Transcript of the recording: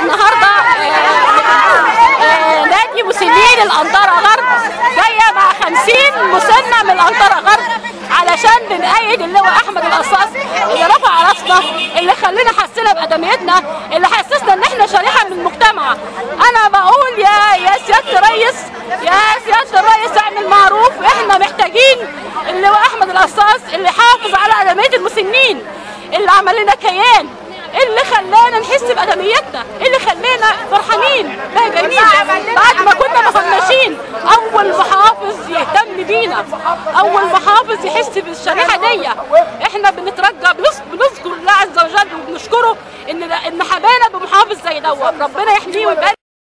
النهارده آه، آه، نادي مسنين الانطره غرب جايه مع 50 مسنه من الانطره غرب علشان بنأيد اللواء احمد القصاص اللي رفع راسنا اللي خلينا حسينا بادميتنا اللي حسسنا ان احنا شريحه من المجتمع انا بقول يا يا سياده الرئيس يا سياده الرئيس اعمل معروف احنا محتاجين اللواء احمد القصاص اللي حافظ على ادميه المسنين اللي عمل لنا كيان اللي خلانا نحس بادميتنا اللي خلانا فرحانين بهجانين بعد ما كنا مفنشين اول محافظ يهتم بينا اول محافظ يحس بالشريحه دي احنا بنترجى بنس- بنذكر الله عز وجل وبنشكره ان ان حبانا بمحافظ زي دوت ربنا يحميه ويبارك